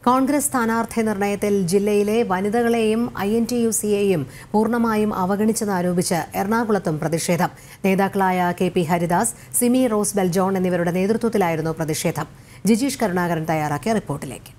കോൺഗ്രസ് സ്ഥാനാർത്ഥി നിർണയത്തിൽ ജില്ലയിലെ വനിതകളെയും ഐ എൻ ടി യു സിയെയും പൂർണ്ണമായും അവഗണിച്ചെന്നാരോപിച്ച് എറണാകുളത്തും പ്രതിഷേധം നേതാക്കളായ K P Haridas Simi Rosebell John എന്നിവരുടെ നേതൃത്വത്തിലായിരുന്നു പ്രതിഷേധം ജിജീഷ് കരുണാകരൻ തയ്യാറാക്കിയ റിപ്പോർട്ടിലേക്ക്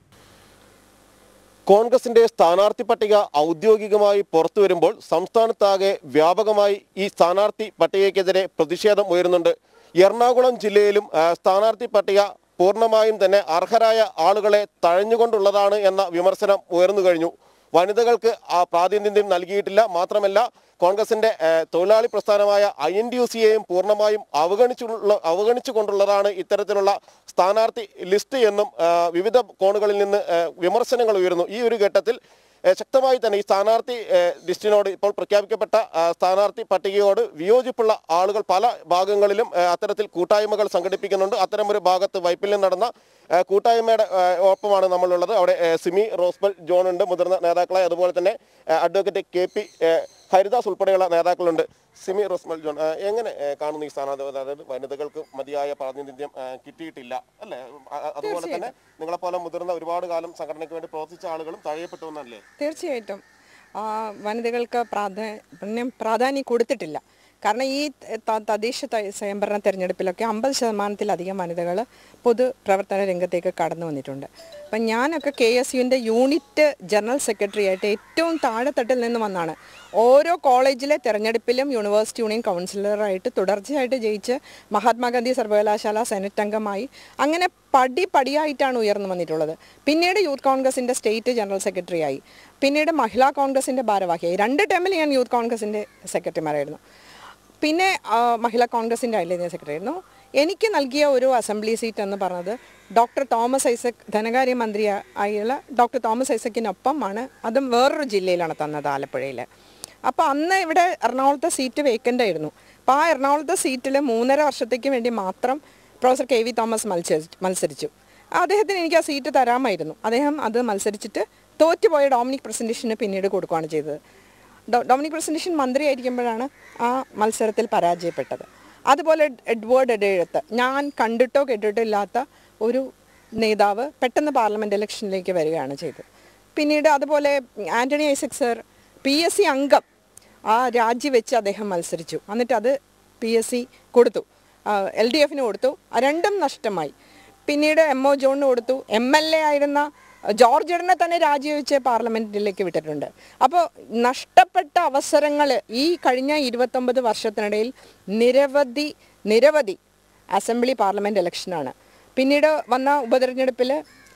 കോൺഗ്രസിന്റെ സ്ഥാനാർത്ഥി പട്ടിക ഔദ്യോഗികമായി പുറത്തു വരുമ്പോൾ സംസ്ഥാനത്താകെ വ്യാപകമായി ഈ സ്ഥാനാർത്ഥി പട്ടികയ്ക്കെതിരെ പ്രതിഷേധം ഉയരുന്നുണ്ട് എറണാകുളം ജില്ലയിലും ആ, സ്ഥാനാർത്ഥി പട്ടിക പൂർണ്ണമായും തന്നെ അർഹരായ ആളുകളെ തഴഞ്ഞുകൊണ്ടുള്ളതാണ് എന്ന വിമർശനം ഉയർന്നു കഴിഞ്ഞു വനിതകൾക്ക് ആ പ്രാതിനിധ്യം നൽകിയിട്ടില്ല മാത്രമല്ല കോൺഗ്രസിന്റെ ആ, തൊഴിലാളി പ്രസ്ഥാനമായ ഐ എൻ ഡി യു സിയെയും പൂർണ്ണമായും അവഗണിച്ചുള്ള അവഗണിച്ചുകൊണ്ടുള്ളതാണ് ഇത്തരത്തിലുള്ള സ്ഥാനാർത്ഥി ലിസ്റ്റ് എന്നും ആ, വിവിധ കോണുകളിൽ നിന്ന് ആ, വിമർശനങ്ങൾ ഉയരുന്നു ഈ ഒരു ഘട്ടത്തിൽ ആ, ശക്തമായി തന്നെ ഈ സ്ഥാനാർത്ഥി ആ, ലിസ്റ്റിനോട് ഇപ്പോൾ പ്രഖ്യാപിക്കപ്പെട്ട ആ, സ്ഥാനാർത്ഥി പട്ടികയോട് വിയോജിപ്പുള്ള ആളുകൾ പല ഭാഗങ്ങളിലും ആ, അത്തരത്തിൽ കൂട്ടായ്മകൾ സംഘടിപ്പിക്കുന്നുണ്ട് അത്തരമൊരു ഭാഗത്ത് വൈപ്പില്യം നടന്ന ആ, കൂട്ടായ്മയുടെ ആ, ഒപ്പമാണ് നമ്മളുള്ളത് അവിടെ ആ, സിമി റോസ്ബൽ ജോൺ ഉണ്ട് മുതിർന്ന നേതാക്കളായി അതുപോലെ തന്നെ ആ, അഡ്വക്കേറ്റ് കെ പി ആ, ഹരിദാസ് ഉൾപ്പെടെയുള്ള നേതാക്കളുണ്ട് സിമി റോസ്മൽ ജോൺ ആ, എങ്ങനെ ആ, കാണുന്നു ഈ സ്ഥാനാർത്ഥി അതായത് വനിതകൾക്ക് മതിയായ പ്രാതിനിധ്യം ആ, കിട്ടിയിട്ടില്ല അല്ലേ ആ, ആ, അതുപോലെ തന്നെ നിങ്ങളെപ്പോലെ മുതിർന്ന ഒരുപാട് കാലം സംഘടനയ്ക്ക് വേണ്ടി പ്രവർത്തിച്ച ആളുകളും തഴയപ്പെട്ടു എന്നല്ലേ തീർച്ചയായിട്ടും ആ, വനിതകൾക്ക് പ്രാധാന്യം പ്രാധാന്യം കൊടുത്തിട്ടില്ല കാരണം ഈ ത- തദ്ദേശ ത- സ്വയംഭരണ തെരഞ്ഞെടുപ്പിലൊക്കെ അമ്പത് ശതമാനത്തിലധികം വനിതകൾ പൊതു പ്രവർത്തന രംഗത്തേക്ക് കടന്നു വന്നിട്ടുണ്ട് അപ്പം ഞാനൊക്കെ കെ എസ് യുവിൻ്റെ യൂണിറ്റ് ജനറൽ സെക്രട്ടറി ആയിട്ട് ഏറ്റവും താഴെത്തട്ടിൽ നിന്ന് വന്നാണ് ഓരോ കോളേജിലെ തെരഞ്ഞെടുപ്പിലും യൂണിവേഴ്സിറ്റി യൂണിയൻ കൗൺസിലറായിട്ട് തുടർച്ചയായിട്ട് ജയിച്ച് മഹാത്മാഗാന്ധി സർവകലാശാല സെനറ്റ് അംഗമായി അങ്ങനെ പടി പടിയായിട്ടാണ് ഉയർന്നു വന്നിട്ടുള്ളത് പിന്നീട് യൂത്ത് കോൺഗ്രസിൻ്റെ സ്റ്റേറ്റ് ജനറൽ സെക്രട്ടറി ആയി പിന്നീട് മഹിളാ കോൺഗ്രസിൻ്റെ ഭാരവാഹിയായി രണ്ട് ടൈമിൽ ഞാൻ യൂത്ത് കോൺഗ്രസിൻ്റെ സെക്രട്ടറിമാരായിരുന്നു പിന്നെ ആ, മഹിളാ കോൺഗ്രസിൻ്റെ ഐലീനിയർ സെക്രട്ടറി ആയിരുന്നു എനിക്ക് നൽകിയ ഒരു അസംബ്ലി സീറ്റ് എന്ന് പറഞ്ഞത് ഡോക്ടർ തോമസ് ഐസക് ധനകാര്യ മന്ത്രി ആയുള്ള ഡോക്ടർ തോമസ് ഐസക്കിനൊപ്പമാണ് അതും വേറൊരു ജില്ലയിലാണ് തന്നത് ആലപ്പുഴയിൽ അപ്പോൾ അന്ന് ഇവിടെ എറണാകുളത്തെ സീറ്റ് വേക്കൻ്റ് ആയിരുന്നു അപ്പോൾ ആ എറണാകുളത്തെ സീറ്റിൽ മൂന്നര വർഷത്തേക്ക് വേണ്ടി മാത്രം പ്രൊഫസർ കെ വി തോമസ് മത്സരിച്ചു മത്സരിച്ചു അദ്ദേഹത്തിന് എനിക്ക് ആ സീറ്റ് തരാമായിരുന്നു അദ്ദേഹം അത് മത്സരിച്ചിട്ട് തോറ്റുപോയ ഡോമിനിക് പ്രസൻറ്റേഷന് പിന്നീട് കൊടുക്കുകയാണ് ചെയ്തത് ഡോ- ഡൊമിനിക് പ്രസൻറ്റേഷൻ മന്ത്രിയായിരിക്കുമ്പോഴാണ് ആ മത്സരത്തിൽ പരാജയപ്പെട്ടത് അതുപോലെ എഡ്വേർഡ് എഡെഴുത്ത് ഞാൻ കണ്ടിട്ടോ കേട്ടിട്ടോ ഇല്ലാത്ത ഒരു നേതാവ് പെട്ടെന്ന് പാർലമെൻറ്റ് ഇലക്ഷനിലേക്ക് വരികയാണ് ചെയ്തത് പിന്നീട് അതുപോലെ Antony Isaac sir P S C അംഗം ആ രാജിവെച്ച് അദ്ദേഹം മത്സരിച്ചു എന്നിട്ട് അത് പി എസ് സി കൊടുത്തു എൽ ഡി എഫിന് കൊടുത്തു ആ രണ്ടും നഷ്ടമായി പിന്നീട് എം ഒ ജോണിന് കൊടുത്തു എം എൽ എ ആയിരുന്ന ജോർജ് ഇടനെ തന്നെ രാജിവെച്ച് പാർലമെന്റിലേക്ക് വിട്ടിട്ടുണ്ട് അപ്പോൾ നഷ്ടപ്പെട്ട അവസരങ്ങൾ ഈ കഴിഞ്ഞ ഇരുപത്തൊമ്പത് വർഷത്തിനിടയിൽ നിരവധി നിരവധി അസംബ്ലി പാർലമെന്റ് ഇലക്ഷനാണ് പിന്നീട് വന്ന ഉപതെരഞ്ഞെടുപ്പിൽ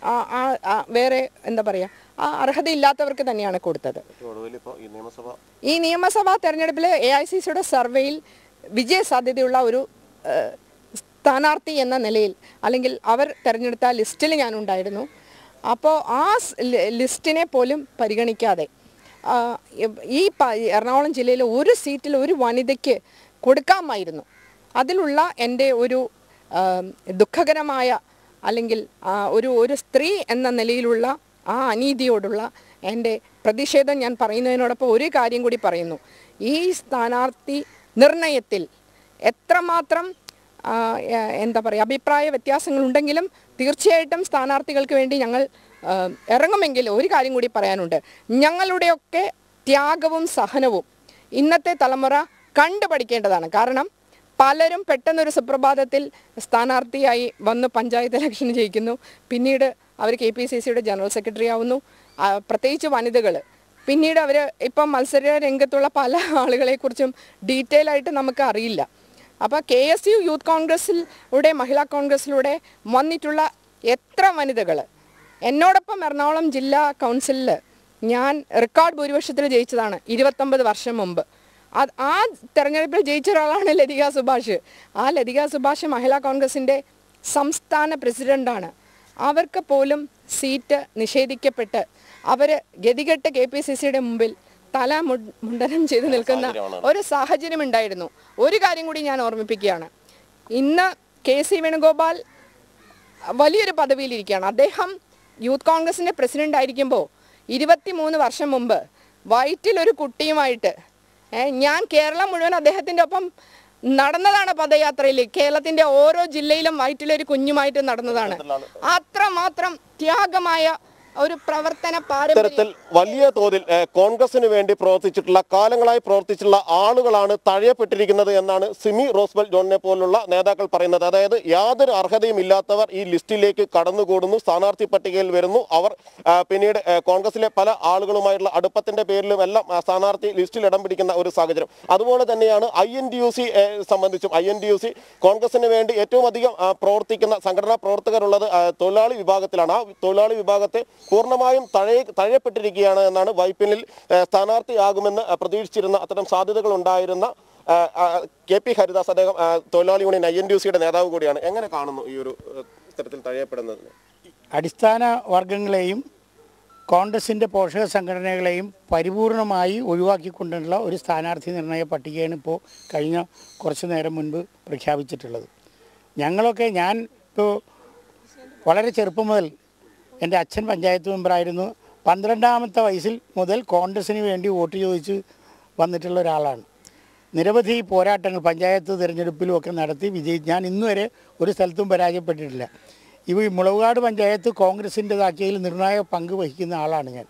വേറെ എന്താ പറയുക ആ അർഹതയില്ലാത്തവർക്ക് തന്നെയാണ് കൊടുത്തത് ഒടുവിൽ ഇപ്പോൾ ഈ നിയമസഭ ഈ നിയമസഭാ തെരഞ്ഞെടുപ്പിൽ എ ഐ സി സിയുടെ സർവേയിൽ വിജയ സാധ്യതയുള്ള ഒരു ഏഹ്, സ്ഥാനാർത്ഥി എന്ന നിലയിൽ അല്ലെങ്കിൽ അവർ തിരഞ്ഞെടുത്ത ലിസ്റ്റിൽ ഞാനുണ്ടായിരുന്നു അപ്പോൾ ആ സ് ലി- ലിസ്റ്റിനെ പോലും പരിഗണിക്കാതെ ആ, ഈ പ- എറണാകുളം ജില്ലയിലെ ഒരു സീറ്റിൽ ഒരു വനിതയ്ക്ക് കൊടുക്കാമായിരുന്നു അതിലുള്ള എൻ്റെ ഒരു ആം, ദുഃഖകരമായ അല്ലെങ്കിൽ ആ, ഒരു ഒരു സ്ത്രീ എന്ന നിലയിലുള്ള ആ അനീതിയോടുള്ള എൻ്റെ പ്രതിഷേധം ഞാൻ പറയുന്നതിനോടൊപ്പം ഒരു കാര്യം കൂടി പറയുന്നു ഈ സ്ഥാനാർത്ഥി നിർണയത്തിൽ എത്രമാത്രം ആ, എ- എന്താ പറയുക അഭിപ്രായ വ്യത്യാസങ്ങളുണ്ടെങ്കിലും തീർച്ചയായിട്ടും സ്ഥാനാർത്ഥികൾക്ക് വേണ്ടി ഞങ്ങൾ ആ, ഇറങ്ങുമെങ്കിൽ ഒരു കാര്യം കൂടി പറയാനുണ്ട് ഞങ്ങളുടെയൊക്കെ ത്യാഗവും സഹനവും ഇന്നത്തെ തലമുറ കണ്ടു പഠിക്കേണ്ടതാണ് കാരണം പലരും പെട്ടെന്നൊരു സുപ്രഭാതത്തിൽ സ്ഥാനാർത്ഥിയായി വന്ന് പഞ്ചായത്ത് ഇലക്ഷൻ ജയിക്കുന്നു പിന്നീട് അവർ കെ പി സി സിയുടെ ജനറൽ സെക്രട്ടറി ആവുന്നു ആ, പ്രത്യേകിച്ച് വനിതകൾ പിന്നീട് അവർ ഇപ്പം മത്സര രംഗത്തുള്ള പല ആളുകളെക്കുറിച്ചും ഡീറ്റെയിൽ ആയിട്ട് നമുക്ക് അറിയില്ല അപ്പോൾ കെ എസ് യു യൂത്ത് കോൺഗ്രസിലൂടെ മഹിളാ കോൺഗ്രസിലൂടെ വന്നിട്ടുള്ള എത്ര വനിതകൾ എന്നോടൊപ്പം എറണാകുളം ജില്ലാ കൗൺസിലിൽ ഞാൻ റെക്കോർഡ് ഭൂരിപക്ഷത്തിൽ ജയിച്ചതാണ് ഇരുപത്തൊമ്പത് വർഷം മുമ്പ് അത് ആ തെരഞ്ഞെടുപ്പിൽ ജയിച്ച ഒരാളാണ് ലതിക സുഭാഷ് ആ ലതിക സുഭാഷ് മഹിളാ കോൺഗ്രസിൻ്റെ സംസ്ഥാന പ്രസിഡൻ്റാണ് അവർക്ക് പോലും സീറ്റ് നിഷേധിക്കപ്പെട്ട് അവർ ഗതികെട്ട് കെ പി സി സിയുടെ മുമ്പിൽ തല മുൺ- മുണ്ടനം ചെയ്ത് നിൽക്കുന്ന ഒരു സാഹചര്യം ഉണ്ടായിരുന്നു ഒരു കാര്യം കൂടി ഞാൻ ഓർമ്മിപ്പിക്കുകയാണ് ഇന്ന് കെ സി വേണുഗോപാൽ വലിയൊരു പദവിയിലിരിക്കുകയാണ് അദ്ദേഹം യൂത്ത് കോൺഗ്രസിൻ്റെ പ്രസിഡന്റ് ആയിരിക്കുമ്പോൾ ഇരുപത്തിമൂന്ന് വർഷം മുമ്പ് വയറ്റിൽ ഒരു കുട്ടിയുമായിട്ട് ഏ, ഞാൻ കേരളം മുഴുവൻ അദ്ദേഹത്തിൻ്റെ ഒപ്പം നടന്നതാണ് പദയാത്രയിൽ കേരളത്തിന്റെ ഓരോ ജില്ലയിലും വയറ്റിലൊരു കുഞ്ഞുമായിട്ട് നടന്നതാണ് അത്രമാത്രം ത്യാഗമായ ഒരു പ്രവർത്തന പാരമ്പര്യം ഇത്തരത്തിൽ വലിയ തോതിൽ ഏഹ്, കോൺഗ്രസിന് വേണ്ടി പ്രവർത്തിച്ചിട്ടുള്ള കാലങ്ങളായി പ്രവർത്തിച്ചിട്ടുള്ള ആളുകളാണ് തഴയപ്പെട്ടിരിക്കുന്നത് എന്നാണ് സിമി റോസ്ബൽ ജോണിനെ പോലുള്ള നേതാക്കൾ പറയുന്നത് അതായത് യാതൊരു അർഹതയും ഇല്ലാത്തവർ ഈ ലിസ്റ്റിലേക്ക് കടന്നുകൂടുന്നു സ്ഥാനാർത്ഥി പട്ടികയിൽ വരുന്നു അവർ ആ, പിന്നീട് ഏഹ്, കോൺഗ്രസിലെ പല ആളുകളുമായിട്ടുള്ള അടുപ്പത്തിന്റെ പേരിലും എല്ലാം ആ, സ്ഥാനാർത്ഥി ലിസ്റ്റിൽ ഇടം പിടിക്കുന്ന ഒരു സാഹചര്യം അതുപോലെ തന്നെയാണ് I N D U C സംബന്ധിച്ചും I N D U C കോൺഗ്രസിന് വേണ്ടി ഏറ്റവും അധികം ആ, പ്രവർത്തിക്കുന്ന സംഘടനാ പ്രവർത്തകരുള്ളത് ആ, തൊഴിലാളി വിഭാഗത്തിലാണ് ആ തൊഴിലാളി വിഭാഗത്തെ പൂർണ്ണമായും തഴയ തഴയപ്പെട്ടിരിക്കുകയാണ് എന്നാണ് വൈപ്പിനിൽ ആ, സ്ഥാനാർത്ഥിയാകുമെന്ന് ആ, പ്രതീക്ഷിച്ചിരുന്ന അത്തരം സാധ്യതകൾ ഉണ്ടായിരുന്ന ആ, ആ, കെ പി ഹരിദാസ് അദ്ദേഹം ആ, തൊഴിലാളി union I N D U സിയുടെ നേതാവ് കൂടിയാണ് എങ്ങനെ കാണുന്നു ഈ ഒരു ആ, ഇത്തരത്തിൽ തഴയപ്പെടുന്നതിന് അടിസ്ഥാന വർഗങ്ങളെയും കോൺഗ്രസിൻ്റെ പോഷക സംഘടനകളെയും പരിപൂർണമായി ഒഴിവാക്കിക്കൊണ്ടുള്ള ഒരു സ്ഥാനാർത്ഥി നിർണയ പട്ടികയാണ് ഇപ്പോൾ കഴിഞ്ഞ കുറച്ച് നേരം മുൻപ് പ്രഖ്യാപിച്ചിട്ടുള്ളത് ഞങ്ങളൊക്കെ ഞാൻ ഇപ്പോൾ വളരെ ചെറുപ്പം മുതൽ എൻ്റെ അച്ഛൻ പഞ്ചായത്ത് മെമ്പറായിരുന്നു പന്ത്രണ്ടാമത്തെ വയസ്സിൽ മുതൽ കോൺഗ്രസ്സിന് വേണ്ടി വോട്ട് ചോദിച്ച് വന്നിട്ടുള്ള ഒരാളാണ് നിരവധി പോരാട്ടങ്ങൾ പഞ്ചായത്ത് തിരഞ്ഞെടുപ്പിലും ഒക്കെ നടത്തി വിജയി ഞാൻ ഇന്നുവരെ ഒരു സ്ഥലത്തും പരാജയപ്പെട്ടിട്ടില്ല ഇവ ഈ മുളവുകാട് പഞ്ചായത്ത് കോൺഗ്രസിൻ്റെതാക്കിയതിൽ നിർണായക പങ്ക് വഹിക്കുന്ന ആളാണ് ഞാൻ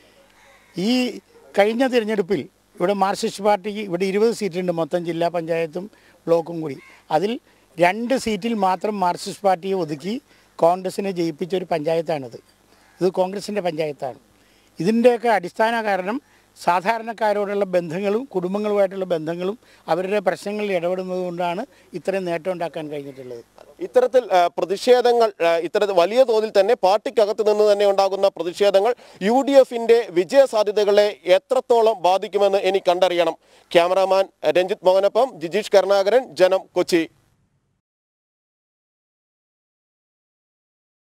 ഈ കഴിഞ്ഞ തിരഞ്ഞെടുപ്പിൽ ഇവിടെ മാർക്സിസ്റ്റ് പാർട്ടിക്ക് ഇവിടെ ഇരുപത് സീറ്റുണ്ട് മൊത്തം ജില്ലാ പഞ്ചായത്തും ബ്ലോക്കും കൂടി അതിൽ രണ്ട് സീറ്റിൽ മാത്രം മാർക്സിസ്റ്റ് പാർട്ടിയെ ഒതുക്കി കോൺഗ്രസിനെ ജയിപ്പിച്ച ഒരു പഞ്ചായത്താണിത് ഇത് കോൺഗ്രസിൻ്റെ പഞ്ചായത്താണ് ഇതിൻ്റെയൊക്കെ അടിസ്ഥാന കാരണം സാധാരണക്കാരോടുള്ള ബന്ധങ്ങളും കുടുംബങ്ങളുമായിട്ടുള്ള ബന്ധങ്ങളും അവരുടെ പ്രശ്നങ്ങളിൽ ഇടപെടുന്നത് കൊണ്ടാണ് ഇത്രയും നേട്ടം ഉണ്ടാക്കാൻ കഴിഞ്ഞിട്ടുള്ളത് ഇത്തരത്തിൽ ആ, പ്രതിഷേധങ്ങൾ ആ, ഇത്തരത്തിൽ വലിയ തോതിൽ തന്നെ പാർട്ടിക്കകത്ത് നിന്ന് തന്നെ ഉണ്ടാകുന്ന പ്രതിഷേധങ്ങൾ യു ഡി എഫിന്റെ വിജയ സാധ്യതകളെ എത്രത്തോളം ബാധിക്കുമെന്ന് ഇനി കണ്ടറിയണം ക്യാമറാമാൻ രഞ്ജിത്ത് മോഹനൊപ്പം ജിജീഷ് കരുണാകരൻ ജനം കൊച്ചി